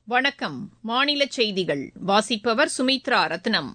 வணக்கம் மாநில செய்திகள் வாசிப்பவர் சுமித்ரா ரத்னம்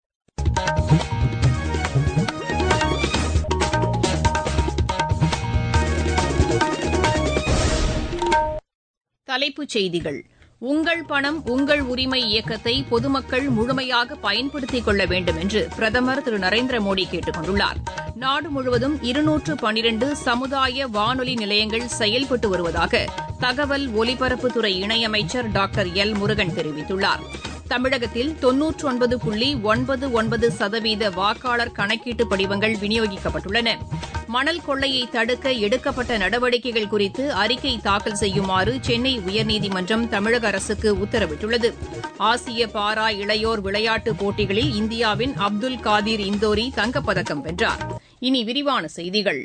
தலைப்புச் செய்திகள் உங்கள் பணம் உங்கள் உரிமை இயக்கத்தை பொதுமக்கள் முழுமையாக பயன்படுத்திக் கொள்ள வேண்டும் என்று பிரதமர் திரு நரேந்திர மோடி கேட்டுக் கொண்டுள்ளார் நாடு முழுவதும் இருநூற்று பனிரண்டு சமுதாய வானொலி நிலையங்கள் செயல்பட்டு வருவதாக தகவல் ஒலிபரப்புத்துறை இணையமைச்சர் டாக்டர் எல் முருகன் தெரிவித்துள்ளார் தமிழகத்தில் தொன்னூற்று ஒன்பது புள்ளி ஒன்பது ஒன்பது சதவீத வாக்காளர் கணக்கீட்டு படிவங்கள் விநியோகிக்கப்பட்டுள்ளன மணல் கொள்ளையை தடுக்க எடுக்கப்பட்ட நடவடிக்கைகள் குறித்து அறிக்கை தாக்கல் செய்யுமாறு சென்னை உயர்நீதிமன்றம் தமிழக அரசுக்கு உத்தரவிட்டுள்ளது ஆசிய பாரா இளையோர் விளையாட்டுப் போட்டிகளில் இந்தியாவின் அப்துல் காதிர் இந்தோரி தங்கப்பதக்கம் வென்றார் இனி விரிவான செய்திகள்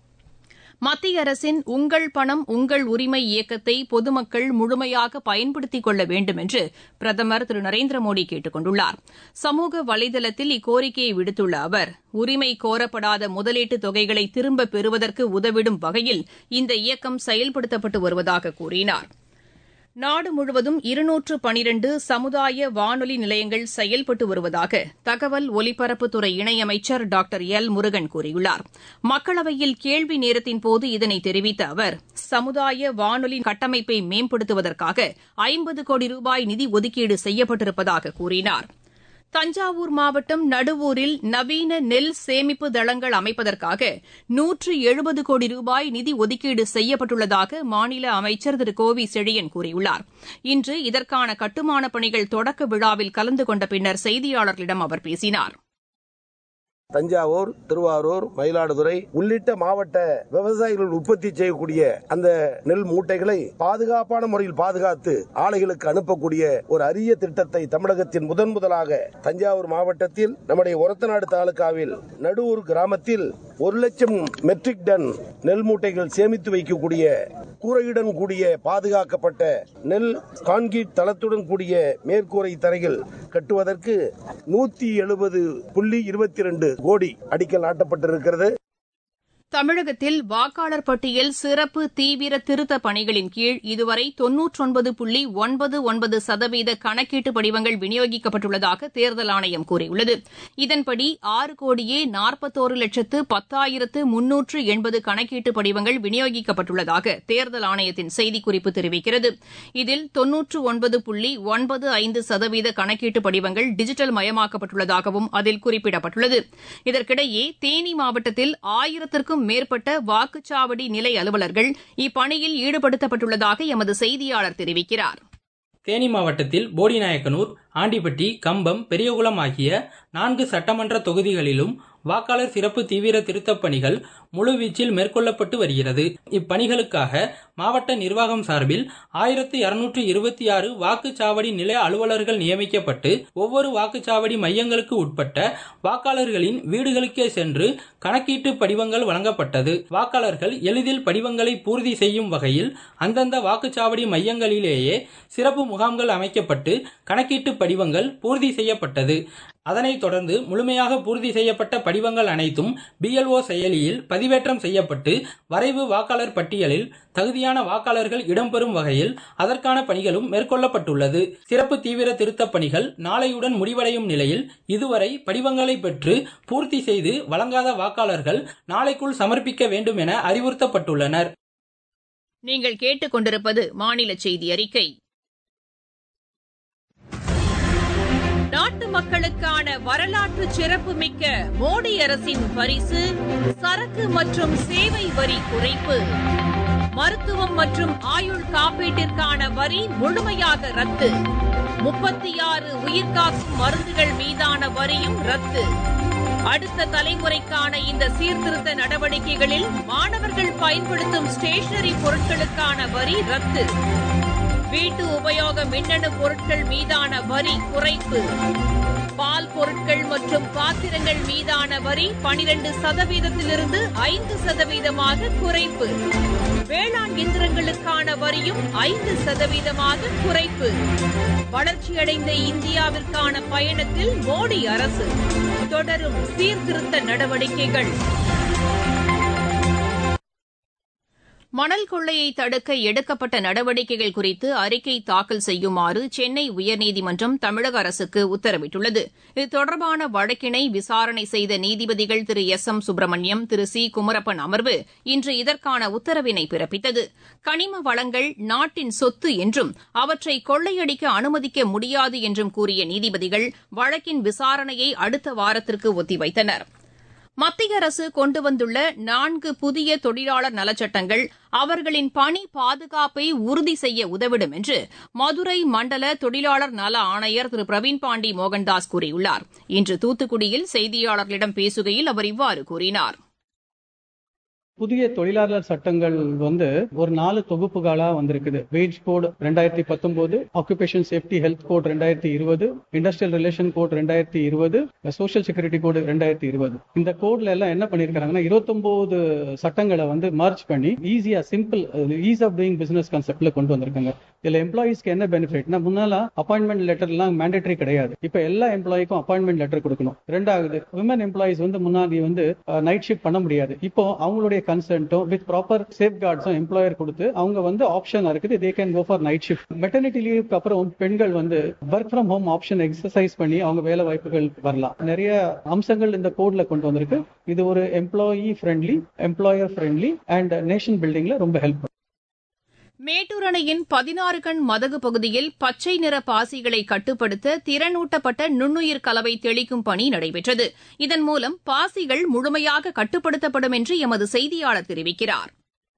மத்திய அரசின் உங்கள் பணம் உங்கள் உரிமை இயக்கத்தை பொதுமக்கள் முழுமையாக பயன்படுத்திக் கொள்ள வேண்டும் என்று பிரதமர் திரு நரேந்திர மோடி கேட்டுக் கொண்டுள்ளார் சமூக வலைதளத்தில் இக்கோரிக்கையை விடுத்துள்ள அவர் உரிமை கோரப்படாத முதலீட்டு தொகைகளை திரும்பப் பெறுவதற்கு உதவிடும் வகையில் இந்த இயக்கம் செயல்படுத்தப்பட்டு வருவதாக கூறினார் நாடு முழுவதும் இருநூற்று பனிரண்டு சமுதாய வானொலி நிலையங்கள் செயல்பட்டு வருவதாக தகவல் ஒலிபரப்புத்துறை இணையமைச்சர் டாக்டர் எல் முருகன் கூறியுள்ளார் மக்களவையில் கேள்வி நேரத்தின்போது இதனை தெரிவித்த அவர் சமுதாய வானொலி கட்டமைப்பை மேம்படுத்துவதற்காக ஐம்பது கோடி ரூபாய் நிதி ஒதுக்கீடு செய்யப்பட்டிருப்பதாக கூறினார் தஞ்சாவூர் மாவட்டம் நடுவூரில் நவீன நெல் சேமிப்பு தளங்கள் அமைப்பதற்காக நூற்று எழுபது கோடி ரூபாய் நிதி ஒதுக்கீடு செய்யப்பட்டுள்ளதாக மாநில அமைச்சர் திரு கோவி செழியன் கூறியுள்ளார் இன்று இதற்கான கட்டுமானப் பணிகள் தொடக்க விழாவில் கலந்து கொண்ட பின்னர் செய்தியாளர்களிடம் அவர் பேசினார் தஞ்சாவூர் திருவாரூர் மயிலாடுதுறை உள்ளிட்ட மாவட்ட விவசாயிகள் உற்பத்தி செய்யக்கூடிய அந்த நெல் மூட்டைகளை பாதுகாப்பான முறையில் பாதுகாத்து ஆலைகளுக்கு அனுப்பக்கூடிய ஒரு அரிய திட்டத்தை தமிழகத்தின் முதன் முதலாக தஞ்சாவூர் மாவட்டத்தில் நம்முடைய ஒரத்தநாடு தாலுகாவில் நடுவூர் கிராமத்தில் ஒரு லட்சம் மெட்ரிக் டன் நெல் மூட்டைகள் சேமித்து வைக்கக்கூடிய கூரையுடன் கூடிய பாதுகாக்கப்பட்ட நெல் கான்கிரீட் தளத்துடன் கூடிய மேற்கூரை தரைகள் கட்டுவதற்கு நூத்தி எழுபது புள்ளி இருபத்தி ரெண்டு கோடி அடிக்கல் நாட்டப்பட்டிருக்கிறது தமிழகத்தில் வாக்காளர் பட்டியல் சிறப்பு தீவிர திருத்த பணிகளின் கீழ் இதுவரை தொன்னூற்றொன்பது புள்ளி ஒன்பது ஒன்பது சதவீத கணக்கீட்டு படிவங்கள் விநியோகிக்கப்பட்டுள்ளதாக தேர்தல் ஆணையம் கூறியுள்ளது இதன்படி ஆறு கோடியே நாற்பத்தோரு லட்சத்து பத்தாயிரத்து முன்னூற்று எண்பது கணக்கீட்டு படிவங்கள் விநியோகிக்கப்பட்டுள்ளதாக தேர்தல் ஆணையத்தின் செய்திக்குறிப்பு தெரிவிக்கிறது இதில் தொன்னூற்று ஒன்பது புள்ளி ஒன்பது ஐந்து சதவீத கணக்கீட்டு படிவங்கள் டிஜிட்டல் மயமாக்கப்பட்டுள்ளதாகவும் அதில் குறிப்பிடப்பட்டுள்ளது இதற்கிடையே தேனி மாவட்டத்தில் ஆயிரத்திற்கும் நூற்றுக்கும் மேற்பட்ட வாக்குச்சாவடி நிலை அலுவலர்கள் இப்பணியில் ஈடுபடுத்தப்பட்டுள்ளதாக எமது செய்தியாளர் தெரிவிக்கிறார் தேனி மாவட்டத்தில் போடிநாயக்கனூர் ஆண்டிப்பட்டி கம்பம் பெரியகுளம் ஆகிய நான்கு சட்டமன்ற தொகுதிகளிலும் வாக்காளர் சிறப்பு தீவிர திருத்தப் பணிகள் முழுவீச்சில் மேற்கொள்ளப்பட்டு வருகிறது இப்பணிகளுக்காக மாவட்ட நிர்வாகம் சார்பில் ஆயிரத்து இருநூற்று இருபத்தி ஆறு வாக்குச்சாவடி நிலைய அலுவலர்கள் நியமிக்கப்பட்டு ஒவ்வொரு வாக்குச்சாவடி மையங்களுக்கு உட்பட்ட வாக்காளர்களின் வீடுகளுக்கே சென்று கணக்கீட்டு படிவங்கள் வழங்கப்பட்டது வாக்காளர்கள் எளிதில் படிவங்களை பூர்த்தி செய்யும் வகையில் அந்தந்த வாக்குச்சாவடி மையங்களிலேயே சிறப்பு முகாம்கள் அமைக்கப்பட்டு கணக்கீட்டு படிவங்கள் பூர்த்தி செய்யப்பட்டது அதனைத் தொடர்ந்து முழுமையாக பூர்த்தி செய்யப்பட்ட படிவங்கள் அனைத்தும் பிஎல்ஓ செயலியில் பதிவேற்றம் செய்யப்பட்டு வரைவு வாக்காளர் பட்டியலில் தகுதியான வாக்காளர்கள் இடம்பெறும் வகையில் அதற்கான பணிகளும் மேற்கொள்ளப்பட்டுள்ளது சிறப்பு தீவிர திருத்தப் பணிகள் நாளையுடன் முடிவடையும் நிலையில் இதுவரை படிவங்களை பெற்று பூர்த்தி செய்து வழங்காத வாக்காளர்கள் நாளைக்குள் சமர்ப்பிக்க வேண்டும் என அறிவுறுத்தப்பட்டுள்ளனர் நீங்கள் கேட்டுக்கொண்டிருப்பது மாநில செய்தி அறிக்கை நாட்டு மக்களுக்கான வரலாற்று சிறப்புமிக்க மோடி அரசின் பரிசு சரக்கு மற்றும் சேவை வரி குறைப்பு மருத்துவம் மற்றும் ஆயுள் காப்பீட்டிற்கான வரி முழுமையாக ரத்து முப்பத்தி ஆறு உயிர்காக்கும் மருந்துகள் மீதான வரியும் ரத்து அடுத்த தலைமுறைக்கான இந்த சீர்திருத்த நடவடிக்கைகளில் மாணவர்கள் பயன்படுத்தும் ஸ்டேஷனரி பொருட்களுக்கான வரி ரத்து வீட்டு உபயோக மின்னணு பொருட்கள் மீதான வரி குறைப்பு பால் பொருட்கள் மற்றும் பாத்திரங்கள் மீதான வரி பனிரெண்டு சதவீதத்திலிருந்து ஐந்து சதவீதமாக குறைப்பு வேளாண் இயந்திரங்களுக்கான வரியும் ஐந்து சதவீதமாக குறைப்பு வளர்ச்சியடைந்த இந்தியாவிற்கான பயணத்தில் மோடி அரசு தொடரும் சீர்திருத்த நடவடிக்கைகள் மணல் கொள்ளையை தடுக்க எடுக்கப்பட்ட நடவடிக்கைகள் குறித்து அறிக்கை தாக்கல் செய்யுமாறு சென்னை உயர்நீதிமன்றம் தமிழக அரசுக்கு உத்தரவிட்டுள்ளது இது தொடர்பான வழக்கினை விசாரணை செய்த நீதிபதிகள் திரு எஸ் எம் சுப்பிரமணியம் திரு சி குமரப்பன் அமர்வு இன்று இதற்கான உத்தரவினை பிறப்பித்தது கனிம வளங்கள் நாட்டின் சொத்து என்றும் அவற்றை கொள்ளையடிக்க அனுமதிக்க முடியாது என்றும் கூறிய நீதிபதிகள் வழக்கின் விசாரணையை அடுத்த வாரத்திற்கு ஒத்திவைத்தனா் மத்திய அரசு கொண்டு வந்துள்ள நான்கு புதிய தொழிலாளர் நலச்சட்டங்கள் அவர்களின் பணி பாதுகாப்பை உறுதி செய்ய உதவிடும் என்று மதுரை மண்டல தொழிலாளர் நல ஆணையர் திரு பிரவீன் பாண்டி மோகன்தாஸ் கூறியுள்ளார் இன்று தூத்துக்குடியில் செய்தியாளர்களிடம் பேசுகையில் அவர் இவ்வாறு கூறினார் புதிய தொழிலாளர் சட்டங்கள் வந்து ஒரு நாலு தொகுப்புகளா வந்திருக்குது வேஜ் கோட் ரெண்டாயிரத்தி பத்தொன்பது ஆக்குபேஷன் சேஃப்டி ஹெல்த் கோட் ரெண்டாயிரத்தி இருபது இண்டஸ்ட்ரியல் ரிலேஷன் கோட் ரெண்டாயிரத்தி இருபது சோஷியல் செக்யூரிட்டி கோட் ரெண்டாயிரத்தி இருபது இந்த கோட்ல எல்லாம் என்ன பண்ணிருக்காங்கன்னா இருபத்தொன்பது சட்டங்களை வந்து மார்ச் பண்ணி ஈஸியா simple ease of doing business கான்செப்ட்ல கொண்டு வந்திருக்காங்க இதுல எம்ப்ளாயிஸ்க்கு என்ன பெனிஃபிட்னா முன்னால அப்பாயின்மெண்ட் லெட்டர் எல்லாம் மேண்டேட்டரி கிடையாது இப்ப எல்லா எம்ப்ளாய்க்கும் அப்பாயின்மெண்ட் லெட்டர் கொடுக்கணும் ரெண்டாவது விமன் எம்ப்ளாயிஸ் வந்து முன்னாடி வந்து நைட் ஷிஃப்ட் பண்ண முடியாது இப்போ அவங்களுடைய கன்சென்ட்டும் வித் ப்ராப்பர் சேஃப் கார்ட்ஸும் எம்ப்ளாயர் கொடுத்து அவங்க வந்து ஆப்ஷன் இருக்குது they can go for night shift maternity லீவுக்கு அப்புறம் பெண்கள் வந்து work from home option exercise பண்ணி அவங்க வேலை வாய்ப்புகள் வரலாம் நிறைய அம்சங்கள் இந்த கோட்ல கொண்டு வந்திருக்கு இது ஒரு employee friendly employer friendly and nation பில்டிங்ல ரொம்ப ஹெல்ப் மேட்டூர் அணையின் பதினாறு கண் மதகு பகுதியில் பச்சை நிற பாசிகளை கட்டுப்படுத்த திறனூட்டப்பட்ட நுண்ணுயிர் கலவை தெளிக்கும் பணி நடைபெற்றது இதன் மூலம் பாசிகள் முழுமையாக கட்டுப்படுத்தப்படும் என்று எமது செய்தியாளர் தெரிவிக்கிறார்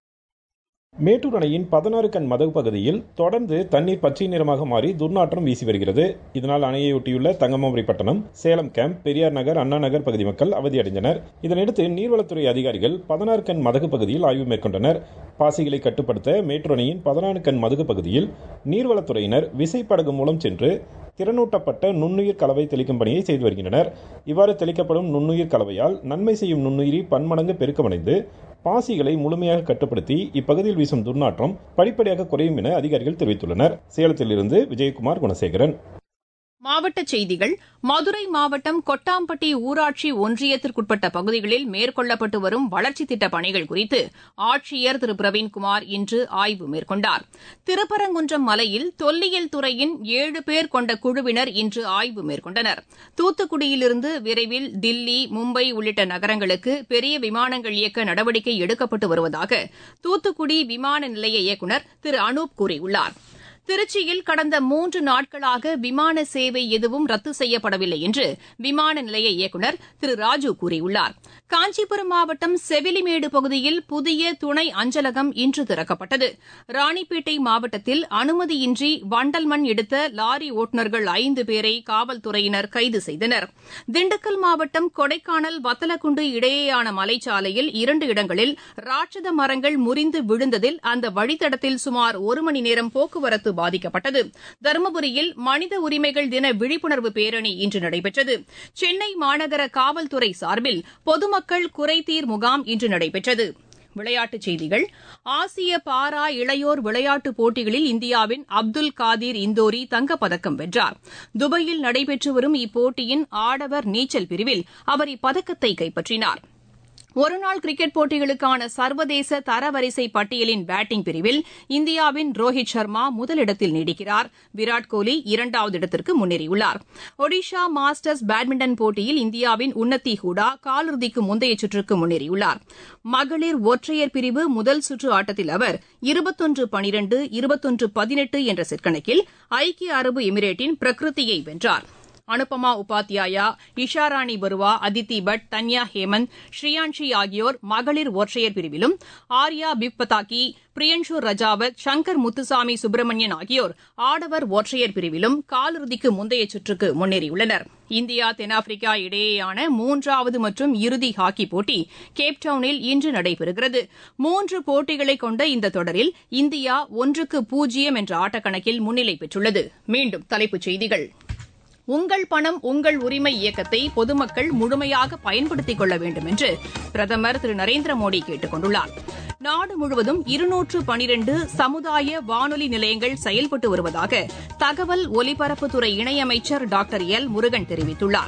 மேட்டூர் அணையின் பதினாறு கண் மதகு பகுதியில் தொடர்ந்து தண்ணீர் பச்சை நிறமாக மாறி துர்நாற்றம் வீசி வருகிறது இதனால் அணையையொட்டியுள்ள தங்கமாபுரி பட்டணம் சேலம் கேம்ப் பெரியார் நகர் அண்ணா நகர் பகுதி மக்கள் அவதியடைந்தனர் இதனையடுத்து நீர்வளத்துறை அதிகாரிகள் பதினாறு கண் மதகு பகுதியில் ஆய்வு மேற்கொண்டனர் பாசிகளை கட்டுப்படுத்த மேட்டூர் அணையின் பதினாறு கண் மதகு பகுதியில் நீர்வளத்துறையினர் விசைப்படகு மூலம் சென்று திறனூட்டப்பட்ட நுண்ணுயிர் கலவை தெளிக்கும் பணியை செய்து வருகின்றனர் இவ்வாறு தெளிக்கப்படும் நுண்ணுயிர் கலவையால் நன்மை செய்யும் நுண்ணுயிரி பன்மடங்கு பெருக்கமடைந்து பாசிகளை முழுமையாக கட்டுப்படுத்தி இப்பகுதியில் வீசும் துர்நாற்றம் படிப்படியாக குறையும் என அதிகாரிகள் தெரிவித்துள்ளனர் சேலத்திலிருந்து விஜயகுமார் குணசேகரன் மாவட்டச் செய்திகள் மதுரை மாவட்டம் கொட்டாம்பட்டி ஊராட்சி ஒன்றியத்திற்குட்பட்ட பகுதிகளில் மேற்கொள்ளப்பட்டு வரும் வளர்ச்சித் திட்டப் பணிகள் குறித்து ஆட்சியர் திரு பிரவீன்குமார் இன்று ஆய்வு மேற்கொண்டார் திருப்பரங்குன்றம் மலையில் தொல்லியல் துறையின் ஏழு பேர் கொண்ட குழுவினர் இன்று ஆய்வு மேற்கொண்டனர் தூத்துக்குடியிலிருந்து விரைவில் தில்லி மும்பை உள்ளிட்ட நகரங்களுக்கு பெரிய விமானங்கள் இயக்க நடவடிக்கை எடுக்கப்பட்டு வருவதாக தூத்துக்குடி விமான நிலைய இயக்குநர் திரு அனூப் கூறியுள்ளாா் திருச்சியில் கடந்த மூன்று நாட்களாக விமான சேவை எதுவும் ரத்து செய்யப்படவில்லை என்று விமான நிலைய இயக்குநர் திரு ராஜு கூறியுள்ளார் காஞ்சிபுரம் மாவட்டம் செவிலிமேடு பகுதியில் புதிய துணை அஞ்சலகம் இன்று திறக்கப்பட்டது ராணிப்பேட்டை மாவட்டத்தில் அனுமதியின்றி வண்டல் மண் எடுத்த லாரி ஓட்டுநர்கள் ஐந்து பேரை காவல்துறையினர் கைது செய்தனர் திண்டுக்கல் மாவட்டம் கொடைக்கானல் வத்தலக்குண்டு இடையேயான மலைச்சாலையில் இரண்டு இடங்களில் ராட்சத மரங்கள் முறிந்து விழுந்ததில் அந்த வழித்தடத்தில் சுமார் ஒரு மணி நேரம் போக்குவரத்து பாதிக்கப்பட்டது தருமபுரியில் மனித உரிமைகள் தின விழிப்புணர்வு பேரணி இன்று நடைபெற்றது சென்னை மாநகர காவல்துறை சார்பில் பொதுமக்கள் குறைதீர் முகாம் இன்று நடைபெற்றது விளையாட்டுச் செய்திகள் ஆசிய பாரா இளையோர் விளையாட்டுப் போட்டிகளில் இந்தியாவின் அப்துல் காதிர் இந்தோரி தங்கப்பதக்கம் வென்றார் துபாயில் நடைபெற்று வரும் இப்போட்டியின் ஆடவர் நீச்சல் பிரிவில் அவர் இப்பதக்கத்தை கைப்பற்றினார் ஒருநாள் கிரிக்கெட் போட்டிகளுக்கான சர்வதேச தரவரிசை பட்டியலின் பேட்டிங் பிரிவில் இந்தியாவின் ரோஹித் சர்மா முதலிடத்தில் நீடிக்கிறார் விராட் கோலி இரண்டாவது இடத்திற்கு முன்னேறியுள்ளார் ஒடிஷா மாஸ்டர்ஸ் பேட்மிண்டன் போட்டியில் இந்தியாவின் உன்னத்தி ஹூடா காலிறுதிக்கு முந்தைய சுற்றுக்கு முன்னேறியுள்ளார் மகளிர் ஒற்றையர் பிரிவு முதல் சுற்று ஆட்டத்தில் அவர் இருபத்தொன்று பனிரெண்டு இருபத்தொன்று பதினெட்டு என்ற செட்கணக்கில் ஐக்கிய அரபு எமிரேட்டின் பிரகிருத்தியை வென்றார் அனுபமா உபாத்யாயா இஷாராணி பருவா அதித்தி பட் தன்யா ஹேமந்த் ஸ்ரீயான்ஷி ஆகியோர் மகளிர் ஒற்றையர் பிரிவிலும் ஆர்யா பிப்பதாக்கி பிரியன்ஷு ரஜாவத் சங்கர் முத்துசாமி சுப்பிரமணியன் ஆகியோர் ஆடவர் ஒற்றையர் பிரிவிலும் காலிறுதிக்கு முந்தைய சுற்றுக்கு முன்னேறியுள்ளனர் இந்தியா தென்னாப்பிரிக்கா இடையேயான மூன்றாவது மற்றும் இறுதி ஹாக்கி போட்டி கேப்டவுனில் இன்று நடைபெறுகிறது மூன்று போட்டிகளை கொண்ட இந்த தொடரில் இந்தியா ஒன்றுக்கு பூஜ்ஜியம் என்ற ஆட்டக்கணக்கில் முன்னிலை பெற்றுள்ளது மீண்டும் தலைப்புச் செய்திகள் உங்கள் பணம் உங்கள் உரிமை இயக்கத்தை பொதுமக்கள் முழுமையாக பயன்படுத்திக் கொள்ள வேண்டும் என்று பிரதமர் திரு நரேந்திர மோடி கேட்டுக் கொண்டுள்ளார் நாடு முழுவதும் இருநூற்று பனிரண்டு சமுதாய வானொலி நிலையங்கள் செயல்பட்டு வருவதாக தகவல் ஒலிபரப்புத்துறை இணையமைச்சர் டாக்டர் எல் முருகன் தெரிவித்துள்ளார்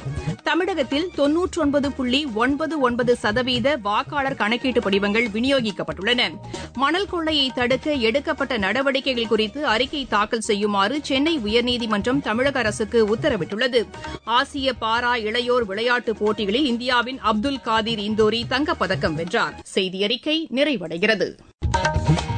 தமிழகத்தில் தொன்னூற்றொன்பது புள்ளி ஒன்பது ஒன்பது சதவீத வாக்காளர் கணக்கீட்டு படிவங்கள் விநியோகிக்கப்பட்டுள்ளன மணல் கொள்ளையை தடுக்க எடுக்கப்பட்ட நடவடிக்கைகள் குறித்து அறிக்கை தாக்கல் செய்யுமாறு சென்னை உயர்நீதிமன்றம் தமிழக அரசுக்கு உத்தரவிட்டுள்ளது ஆசிய பாரா இளையோர் விளையாட்டுப் போட்டிகளில் இந்தியாவின் அப்துல் காதிர் இந்தோரி தங்கப்பதக்கம் வென்றார் செய்தி அறிக்கை நிறைவடைகிறது